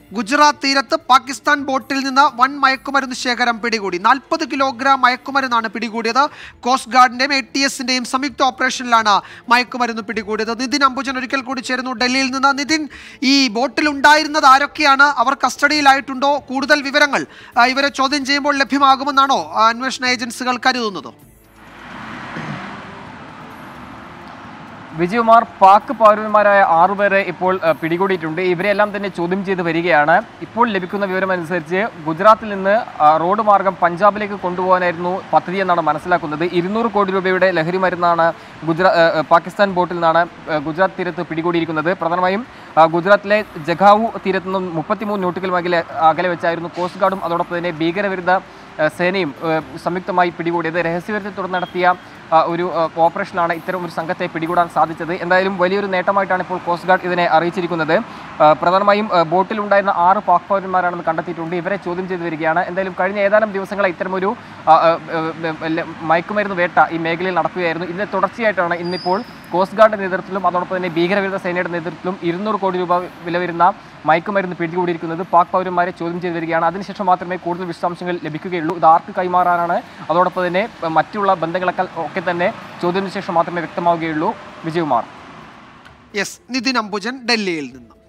ഗുജറാത്ത് തീരത്ത് പാകിസ്ഥാൻ ബോട്ടിൽ നിന്ന് വൻ മയക്കുമരുന്ന് ശേഖരം പിടികൂടി നാൽപ്പത് കിലോഗ്രാം മയക്കുമരുന്നാണ് പിടികൂടിയത് കോസ്റ്റ് ഗാർഡിന്റെയും എ ടി എസിന്റെയും സംയുക്ത ഓപ്പറേഷനിലാണ് മയക്കുമരുന്ന് പിടികൂടിയത് നിതിൻ അംബുജൻ ഒരിക്കൽ കൂടി ചേരുന്നു ഡൽഹിയിൽ നിന്ന് നിതിൻ ഈ ബോട്ടിൽ ഉണ്ടായിരുന്നത് ആരൊക്കെയാണ് അവർ കസ്റ്റഡിയിലായിട്ടുണ്ടോ കൂടുതൽ വിവരങ്ങൾ ആ, ഇവരെ ചോദ്യം ചെയ്യുമ്പോൾ ലഭ്യമാകുമെന്നാണോ ആ, അന്വേഷണ ഏജൻസികൾ കരുതുന്നത് വിജയകുമാർ പാക് പൗരന്മാരായ ആറുപേരെ ഇപ്പോൾ അഹ്, പിടികൂടിയിട്ടുണ്ട് ഇവരെല്ലാം തന്നെ ചോദ്യം ചെയ്ത് വരികയാണ് ഇപ്പോൾ ലഭിക്കുന്ന വിവരമനുസരിച്ച് ഗുജറാത്തിൽ നിന്ന് ആ, റോഡ് മാർഗം പഞ്ചാബിലേക്ക് കൊണ്ടുപോകാനായിരുന്നു പദ്ധതി എന്നാണ് മനസ്സിലാക്കുന്നത് ഇരുന്നൂറ് കോടി രൂപയുടെ ലഹരി മരുന്നാണ് ഗുജറാ അഹ്, അഹ്, പാകിസ്ഥാൻ ബോട്ടിൽ നിന്നാണ് അഹ്, ഗുജറാത്ത് തീരത്ത് പിടികൂടിയിരിക്കുന്നത് പ്രധാനമായും ആ, ഗുജറാത്തിലെ ജഗാവു തീരത്ത് നിന്നും മുപ്പത്തിമൂന്ന് നോട്ടിക്കൽ മകലെ അകലെ വെച്ചായിരുന്നു കോസ്റ്റ് ഗാർഡും അതോടൊപ്പം തന്നെ ഭീകരവിരുദ്ധ അഹ്, സേനയും അഹ്, സംയുക്തമായി പിടികൂടിയത് രഹസ്യവിരുദ്ധത്തെ തുടർന്ന് നടത്തിയ ആ, ഒരു ആ, ഓപ്പറേഷനാണ് ഇത്തരം ഒരു സംഘത്തെ പിടികൂടാൻ സാധിച്ചത് എന്തായാലും വലിയൊരു നേട്ടമായിട്ടാണ് ഇപ്പോൾ കോസ്റ്റ് ഗാർഡ് ഇതിനെ അറിയിച്ചിരിക്കുന്നത് ആ, പ്രധാനമായും ആ, ബോട്ടിലുണ്ടായിരുന്ന ആറ് പാക് പൗരന്മാരാണെന്ന് കണ്ടെത്തിയിട്ടുണ്ട് ഇവരെ ചോദ്യം ചെയ്തു വരികയാണ് എന്തായാലും കഴിഞ്ഞ ഏതാനും ദിവസങ്ങളായി ഇത്തരമൊരു ആ, ആ, ആ, ല- മയക്കുമരുന്ന് വേട്ട ഈ മേഖലയിൽ നടക്കുകയായിരുന്നു ഇതിന്റെ തുടർച്ചയായിട്ടാണ് ഇന്നിപ്പോൾ കോസ്റ്റ് ഗാർഡിന്റെ നേതൃത്വത്തിലും അതോടൊപ്പം തന്നെ ഭീകരവിരുദ്ധ സേനയുടെ നേതൃത്വത്തിലും ഇരുന്നൂറ് കോടി രൂപ വില വരുന്ന മയക്കുമരുന്ന് പിടികൂടിയിരിക്കുന്നത് പാക് പൗരന്മാരെ ചോദ്യം ചെയ്തു വരികയാണ് അതിനുശേഷം മാത്രമേ കൂടുതൽ വിശദാംശങ്ങൾ ലഭിക്കുകയുള്ളൂ ഇത് ആർക്ക് കൈമാറാനാണ് അതോടൊപ്പം തന്നെ അഹ്, മറ്റുള്ള ബന്ധങ്ങളൊക്കെ ഒക്കെ തന്നെ ചോദ്യത്തിന് ശേഷം മാത്രമേ വ്യക്തമാവുകയുള്ളൂ വിജയകുമാർ യെസ് നിതിൻ അംബുജൻ ഡൽഹിയിൽ നിന്ന്